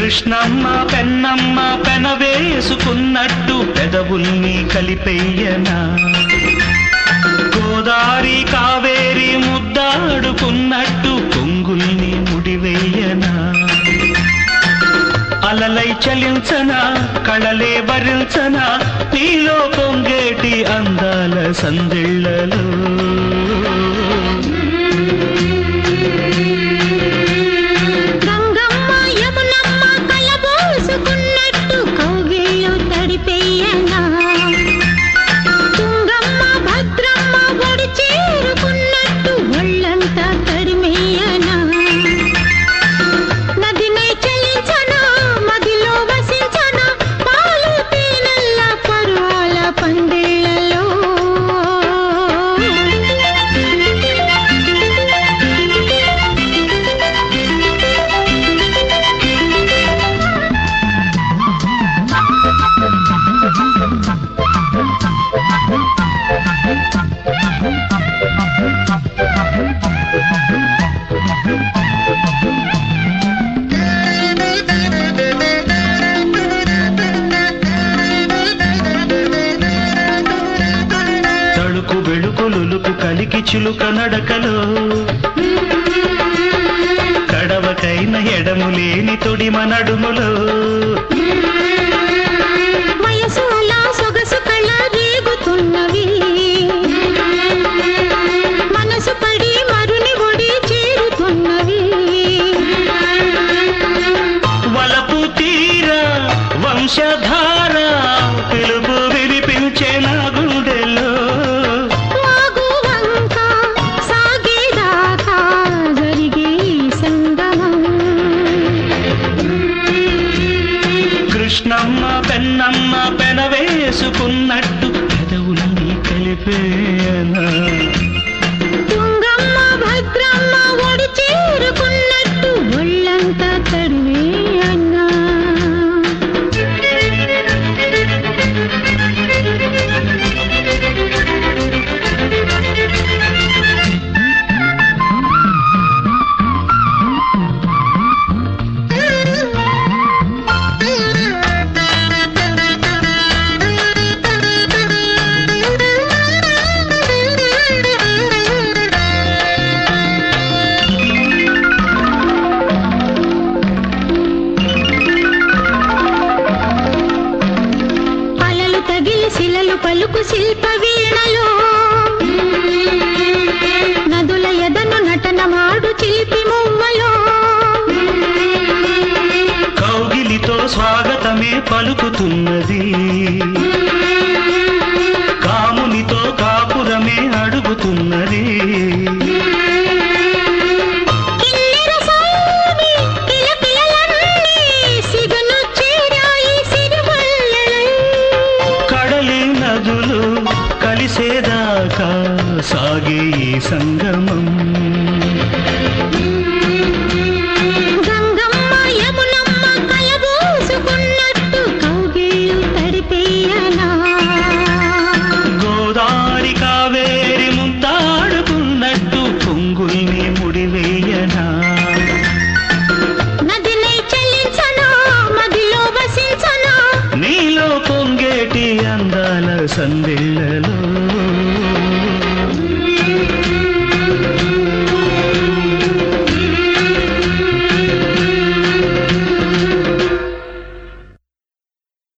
కృష్ణమ్మ పెన్నమ్మ పెనవేసుకున్నట్టు పెదవుల్ని కలిపెయ్యనా గోదారి కావేరి ముద్దాడుకున్నట్టు కొంగుల్ని ముడివేయనా అలలై చలించనా కళలే భరించనా నీలో పొంగేటి అందాల సందిళ్ళలో గంగమ్మ యమునమ్మ కలబోసుకున్నట్టు కౌగిళ్ళు తడిపెయ్యనా తుంగమ్మ భద్రమ్మ ఒడి చేరుకున్నట్టు ఒళ్ళంతా తడిమెయ్యనా నదినై చలించనా మదిలో వసించనా పాలు తేనెల్ల పరువాల పందిళ్ళలో తడుకు వెళుకులుకు కలికి చిలుక నడకలో కడవకైన ఎడము లేని తొడిమ నడుములో వయసు అలా సొగసు కళ రేగుతున్నవి మనసు పడి మరుని ఒడి చేరుతున్నవి వలపు తీర వంశధార పిలుపు వినిపించే నా గుండెలో వాగు వంక సాగేదాకా జరిగే ఈ సంగమం కృష్ణమ్మ పెన్నమ్మ పెనవేసుకున్నట్టు పెదవుల్ని కలిపేనా తుంగమ్మ భద్రమ్మ ఒడి చేరుకున్నట్టు ఒళ్ళంతా తడివే అన్నా అలలు తగిలి శిలలు పలుకు శిల్ప వీణలో నదుల ఎదను నటన మాడు చిలిపి మువ్వలో కౌగిలితో స్వాగతమే పలుకుతున్నది కామునితో కాపురమే అడుగుతున్నది కిన్నెర సాగి కిలకిలలన్నీ సిగను చేరాయి సిరిమల్లెలై. కడలి నదులు కలిసేదాకా సాగే ఈ సంగమం గంగమ్మ యమునమ్మ కలబోసుకున్నట్టు కౌగిళ్ళు తడిపెయ్యనా గోదారి కావేరి ముద్దాడుకున్నట్టు పొంగుల్ని ముడివేయనా నదినై చెల్లించనా మదిలో వసించనా నీలో పొంగేటి అందాల సందే